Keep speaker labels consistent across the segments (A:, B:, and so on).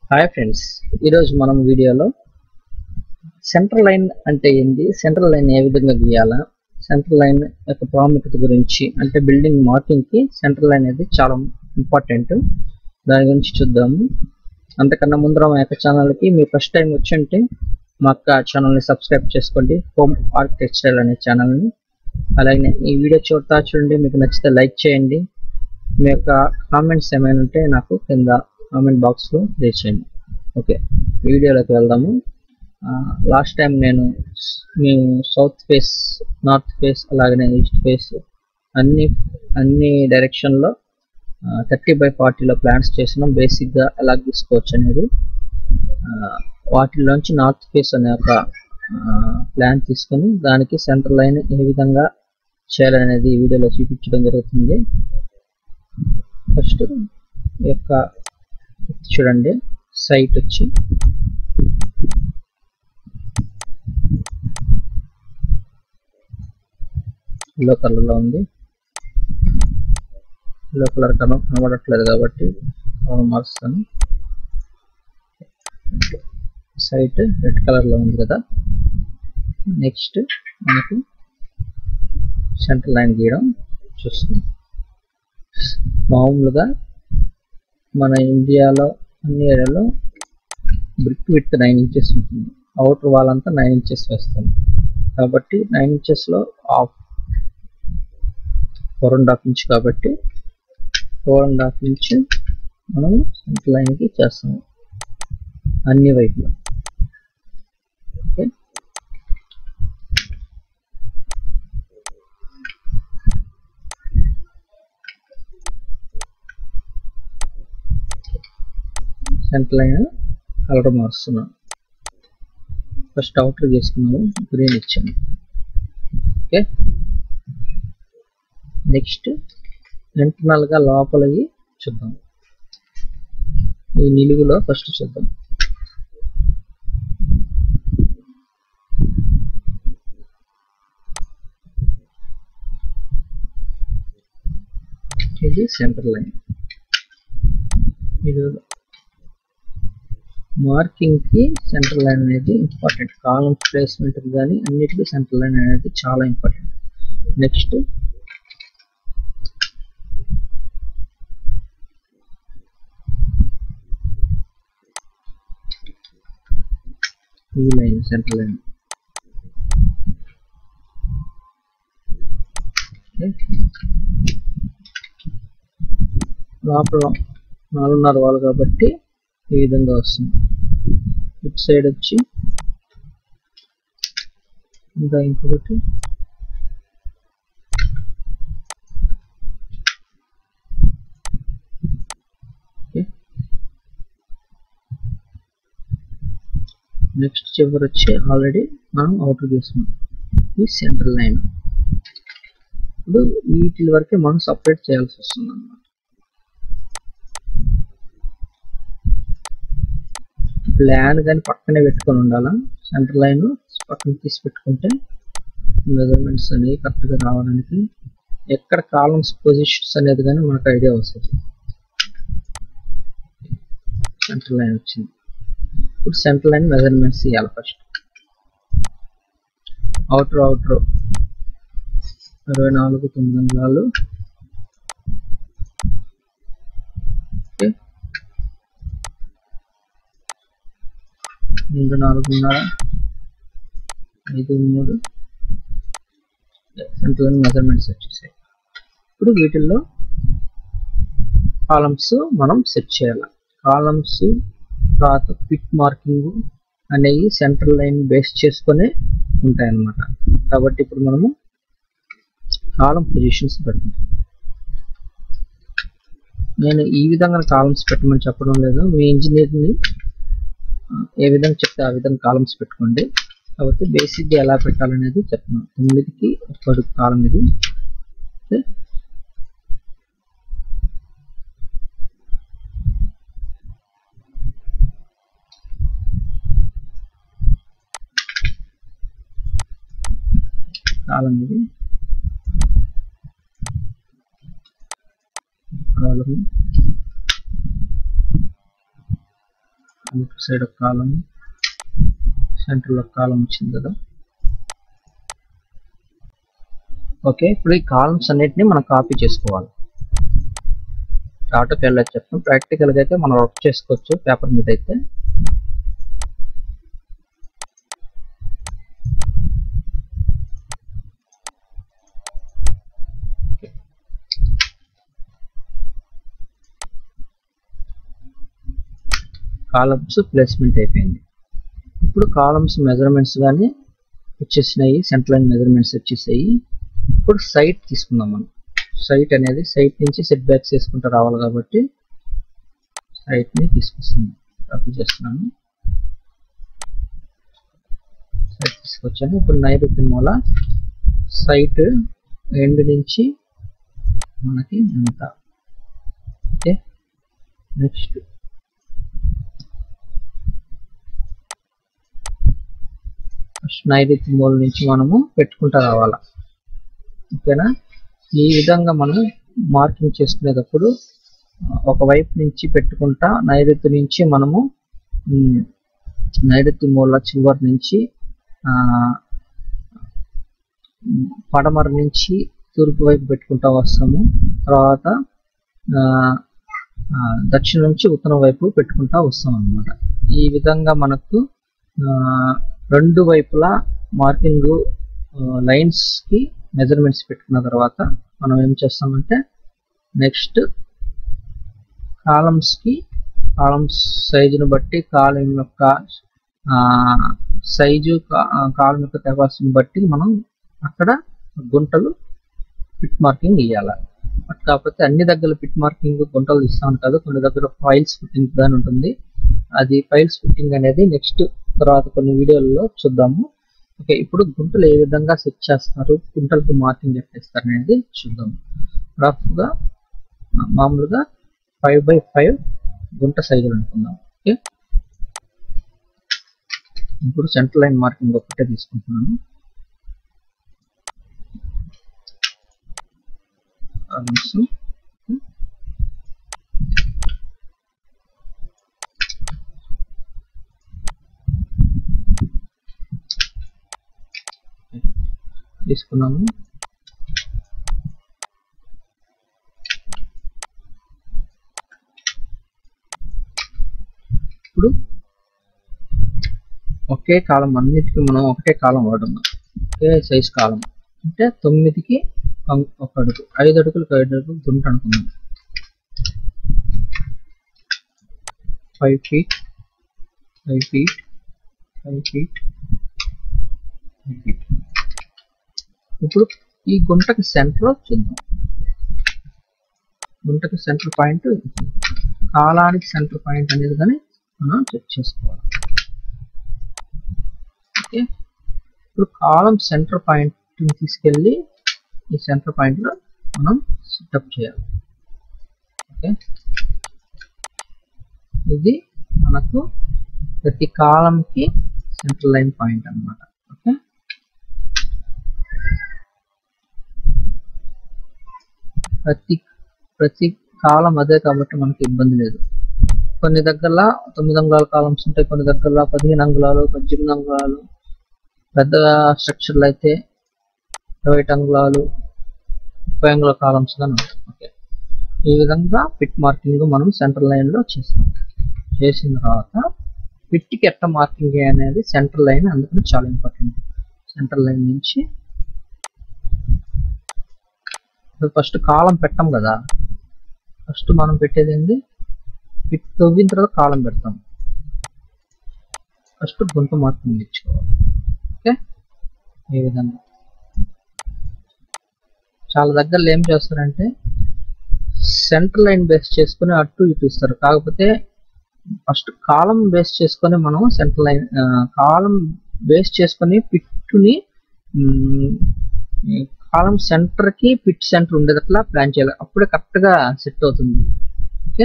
A: Hi friends ఈరోజు మనం వీడియోలో సెంట్రల్ లైన్ అంటే ఏంటి సెంట్రల్ లైన్ ఏ విధంగా గీయాలా సెంట్రల్ లైన్ యొక్క ప్రాముఖ్యత గురించి అంటే బిల్డింగ్ మార్కింగ్ కి సెంట్రల్ లైన్ అనేది చాలా ఇంపార్టెంట్ దాని గురించి చూద్దాము అంతకన్నా ముందర మా యొక్క ఛానల్కి మీ ఫస్ట్ టైం వచ్చి ఉంటే మా యొక్క ఛానల్ని సబ్స్క్రైబ్ చేసుకోండి హోమ్ ఆర్కిటెక్చరల్ అనే ఛానల్ని అలాగే ఈ వీడియో చూడతా చూడండి మీకు నచ్చితే లైక్ చేయండి మీ యొక్క కామెంట్స్ ఏమైనా ఉంటే నాకు కింద కామెంట్ బాక్స్లో చేయండి ఓకే వీడియోలోకి వెళ్దాము లాస్ట్ టైం నేను మేము సౌత్ ఫేస్ నార్త్ ఫేస్ అలాగనే ఈస్ట్ ఫేస్ అన్ని అన్ని డైరెక్షన్లో థర్టీ బై ఫార్టీలో ప్లాన్స్ చేసినాం బేసిక్గా ఎలా తీసుకోవచ్చు అనేది వాటిలోంచి నార్త్ ఫేస్ అనే ఒక ప్లాన్ తీసుకొని దానికి సెంట్రల్ లైన్ ఏ విధంగా చేయాలనేది ఈ వీడియోలో చూపించడం జరుగుతుంది ఫస్ట్ యొక్క చూడండి సైట్ వచ్చి ఎల్లో కలర్లో ఉంది ఎల్లో కలర్ కన కనబడట్లేదు కాబట్టి మారుస్తాను సైట్ రెడ్ కలర్లో ఉంది కదా నెక్స్ట్ మనకు సెంటర్ లైన్ గీయడం చూస్తున్నాం మామూలుగా మన ఇండియాలో అన్ని ఏరియాలో బ్రిక్ విత్ నైన్ ఇంచెస్ ఉంటుంది అవుటర్ వాల్ అంతా నైన్ ఇంచెస్ వేస్తాం కాబట్టి నైన్ ఇంచెస్లో half four and half inch కాబట్టి ఫోర్ అండ్ హాఫ్ ఇంచ్ మనం సెంటర్ లైన్కి చేస్తాము అన్ని వైపులా ఓకే సెంటర్ లైన్ కలర్ మారుస్తున్నాను ఫస్ట్ అవుటర్ చేసుకున్నాము గ్రీన్ ఇచ్చాను ఓకే నెక్స్ట్ ఇంటర్నల్గా లోపలవి చూద్దాం ఈ నిలువులో ఫస్ట్ చూద్దాం ఇది సెంటర్ లైన్ నిలువులో మార్కింగ్ కి సెంటర్ లైన్ అనేది ఇంపార్టెంట్ కాలం ప్లేస్మెంట్ కానీ అన్నిటికీ సెంటర్ లైన్ అనేది చాలా ఇంపార్టెంట్ నెక్స్ట్ ఈ లైన్ సెంటర్ లైన్ లోపల నాలుగున్నర వాళ్ళు కాబట్టి ఈ విధంగా వస్తుంది ఇటు సైడ్ వచ్చి ఇంకా ఇంకొకటి నెక్స్ట్ చివరి వచ్చి ఆల్రెడీ మనం అవుటర్ తీసుకున్నాం ఈ సెంట్రల్ లైన్ ఇప్పుడు వీటి వరకే మనం సపరేట్ చేయాల్సి వస్తుంది అన్నమాట ప్లాన్ కానీ పక్కనే పెట్టుకొని ఉండాలా సెంటర్ లైన్ పక్కన తీసి పెట్టుకుంటే మెజర్మెంట్స్ అనేవి కరెక్ట్గా రావడానికి ఎక్కడ కాలమ్స్ పొజిషన్స్ అనేది కానీ మనకు ఐడియా వస్తుంది సెంటర్ లైన్ వచ్చింది ఇప్పుడు సెంటర్ లైన్ మెజర్మెంట్స్ ఇవ్వాలి ఫస్ట్ అవుటర్ అవుటర్ ఇరవై నాలుగు తొమ్మిది వందలు ఓకే రెండు నాలుగున్నర ఐదు మూడు సెంట్రల్ మెజర్మెంట్స్ వచ్చేసాయి ఇప్పుడు వీటిల్లో కాలమ్స్ మనం సెట్ చేయాలి కాలమ్స్ తర్వాత పిక్ మార్కింగ్ అనేవి సెంట్రల్ లైన్ బేస్ చేసుకొని ఉంటాయి అన్నమాట కాబట్టి ఇప్పుడు మనము కాలం పొజిషన్స్ పెడతాం నేను ఈ విధంగా కాలమ్స్ పెట్టమని చెప్పడం లేదు మీ ఇంజనీర్ని ఏ విధంగా చెప్తే ఆ విధంగా కాలమ్స్ పెట్టుకోండి కాబట్టి బేసిక్గా ఎలా పెట్టాలనేది చెప్తున్నాను తొమ్మిదికి ఒక కాలం ఇది కాలం ఇది కాలం ఇటు సైడ్ ఒక కాలం సెంటర్లో ఒక కాలం వచ్చింది కదా ఓకే ఇప్పుడు ఈ కాలమ్స్ అన్నిటిని మనం కాపీ చేసుకోవాలి ఆటోకి వెళ్ళచ్చు చెప్తాం ప్రాక్టికల్గా అయితే మనం వర్క్ చేసుకోవచ్చు పేపర్ మీద అయితే కాలమ్స్ ప్లేస్మెంట్ అయిపోయింది ఇప్పుడు కాలమ్స్ మెజర్మెంట్స్ కానీ వచ్చేసినాయి సెంటర్ లైన్ మెజర్మెంట్స్ వచ్చేసాయి ఇప్పుడు సైట్ తీసుకుందాం మనం సైట్ అనేది సైట్ నుంచి సెట్ బ్యాక్స్ చేసుకుంటూ రావాలి కాబట్టి సైట్ ని తీసుకొస్తున్నాను కాపీ చేస్తున్నాను సైట్ తీసుకొచ్చాను ఇప్పుడు నైరుతి మూల సైట్ ఎండ్ నుంచి మనకి ఎంత ఓకే నెక్స్ట్ ఫస్ట్ నైరుతి మూల నుంచి మనము పెట్టుకుంటా రావాలా ఓకేనా ఈ విధంగా మనం మార్కింగ్ చేసుకునేటప్పుడు ఒకవైపు నుంచి పెట్టుకుంటా నైరుతి నుంచి మనము ఉమ్, నైరుతి మూల చివరి నుంచి ఆ, ఉమ్, పడమర నుంచి తూర్పు వైపు పెట్టుకుంటా వస్తాము తర్వాత ఆ, ఆ, దక్షిణం నుంచి ఉత్తరం వైపు పెట్టుకుంటా వస్తాం అన్నమాట ఈ విధంగా మనకు ఆ, రెండు వైపులా మార్కింగ్ లైన్స్ కి మెజర్మెంట్స్ పెట్టుకున్న తర్వాత మనం ఏం చేస్తామంటే నెక్స్ట్ కాలమ్స్ కి కాలమ్స్ సైజును బట్టి కాలం యొక్క సైజు కాలం యొక్క కెపాసిటీని బట్టి మనం అక్కడ గుంటలు పిట్ మార్కింగ్ ఇవ్వాలి బట్ కాకపోతే అన్ని దగ్గర పిట్ మార్కింగ్ గుంటలు ఇస్తాం కాదు కొన్ని దగ్గర ఫైల్స్ ఫిట్టింగ్ దాని ఉంటుంది అది ఫైల్స్ ఫిట్టింగ్ అనేది నెక్స్ట్ తర్వాత కొన్ని వీడియోలలో చూద్దాము ఓకే ఇప్పుడు గుంటలు ఏ విధంగా సెట్ చేస్తారు గుంటలకు మార్కింగ్ ఎట్టేస్తారు అనేది చూద్దాం రఫ్ గా ఆ, మామూలుగా ఫైవ్ బై ఫైవ్ గుంట సైజులు అనుకుందాం ఓకే ఇప్పుడు సెంటర్ లైన్ మార్కింగ్ ఒకటే తీసుకుంటున్నాను Columns. తీసుకున్నాము ఇప్పుడు ఒకే కాలం అన్నిటికీ మనం ఒకటే కాలం వాడున్నాం ఒకే సైజ్ కాలం అంటే తొమ్మిదికి పం- ఒక అడుగు ఐదు అడుగులకు ఐదు అడుగులు గుంట అనుకున్నాం five feet five feet five feet five feet ఇప్పుడు ఈ గుంటకి సెంటర్ చూద్దాం గుంటకి సెంటర్ పాయింట్ కాలానికి సెంటర్ పాయింట్ అనేది కానీ మనం చెక్ చేసుకోవాలి ఓకే ఇప్పుడు కాలం సెంటర్ పాయింట్ తీసుకెళ్ళి ఈ సెంటర్ పాయింట్ లో మనం సెటప్ చేయాలి ఓకే ఇది మనకు ప్రతి కాలంకి సెంటర్ లైన్ పాయింట్ అన్నమాట ఓకే ప్రతి ప్రతి కాలం అదే కాబట్టి మనకి ఇబ్బంది లేదు కొన్ని దగ్గరలో తొమ్మిది అంగుళాల కాలమ్స్ ఉంటాయి కొన్ని దగ్గరలో పదిహేను అంగుళాలు పద్దెనిమిది అంగుళాలు పెద్ద స్ట్రక్చర్లు అయితే ఇరవై అంగుళాలు ముప్పై అంగుళాల కాలమ్స్ గాను ఉంటాయి ఓకే ఈ విధంగా పిట్ మార్కింగ్ మనం సెంటర్ లైన్ లో చేస్తాం చేసిన తర్వాత పిట్కి ఎట్ట మార్కింగ్ అనేది సెంటర్ లైన్ అందుకని చాలా ఇంపార్టెంట్ సెంటర్ లైన్ నుంచి ఫస్ట్ కాలం పెట్టాం కదా ఫస్ట్ మనం పెట్టేది ఏంది పిట్ తవ్విన తర్వాత కాలం పెడతాం ఫస్ట్ గుంట మార్కింగ్ ఇచ్చుకోవాలి ఓకే ఈ విధంగా చాలా దగ్గరలో ఏం చేస్తారంటే సెంటర్ లైన్ బేస్ చేసుకుని అటు ఇటు ఇస్తారు కాకపోతే ఫస్ట్ కాలం బేస్ చేసుకొని మనం సెంటర్ లైన్ కాలం బేస్ చేసుకొని పిట్టుని కాలం సెంటర్ కి పిట్ సెంటర్ ఉండేటట్లా ప్లాన్ చేయాలి అప్పుడే కరెక్ట్ గా సెట్ అవుతుంది ఓకే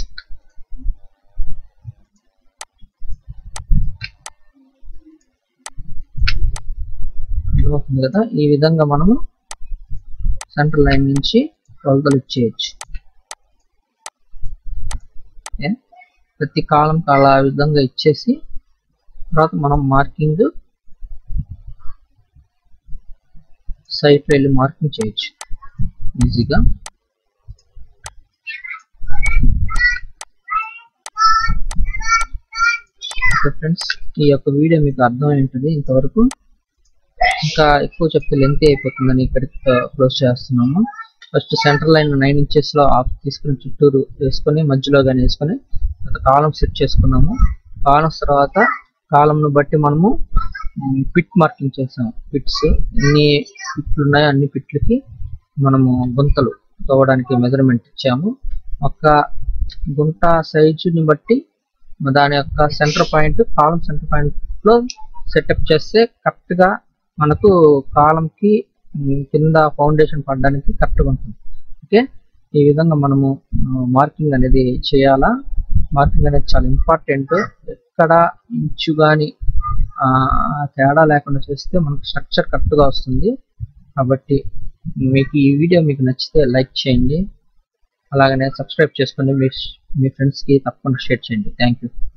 A: అర్థమవుతుంది కదా ఈ విధంగా మనము సెంటర్ లైన్ నుంచి కొలతలు ఇచ్చేయచ్చు ఓకే ప్రతి కాలం అలా విధంగా ఇచ్చేసి తర్వాత మనం మార్కింగ్ సైట్ వెళ్ళి మార్కింగ్ చేయొచ్చు ఈజీగా ఓకే ఫ్రెండ్స్ ఈ యొక్క వీడియో మీకు అర్థమై ఉంటుంది ఇంతవరకు ఇంకా ఎక్కువ చెప్తే లెంత్ అయిపోతుందని ఇక్కడికి క్లోజ్ చేస్తున్నాము first centre line nine inches లో ఆఫ్ తీసుకుని చుట్టూరు వేసుకొని మధ్యలో కానీ వేసుకొని కాలం సెట్ చేసుకున్నాము కాలమ్స్ తర్వాత కాలంను బట్టి మనము పిట్ మార్కింగ్ చేసాము పిట్స్ ఎన్ని పిట్లు ఉన్నాయో అన్ని పిట్లకి మనము గుంతలు తవ్వడానికి మెజర్మెంట్ ఇచ్చాము ఒక గుంట సైజుని బట్టి దాని యొక్క centre point column centre point లో సెటప్ చేస్తే కరెక్ట్ గా మనకు కాలం కి ఉమ్, కింద ఫౌండేషన్ పడడానికి కరెక్ట్ గా ఉంటుంది ఓకే ఈ విధంగా మనము మార్కింగ్ అనేది చేయాలా మార్కింగ్ అనేది చాలా ఇంపార్టెంట్ ఎక్కడ ఇంచు కానీ తేడా లేకుండా చేస్తే మనకు స్ట్రక్చర్ కరెక్ట్ గా వస్తుంది కాబట్టి మీకు ఈ వీడియో మీకు నచ్చితే లైక్ చేయండి అలాగనే సబ్స్క్రైబ్ చేసుకొని మీ మీ ఫ్రెండ్స్కి తప్పకుండా షేర్ చేయండి థ్యాంక్ యూ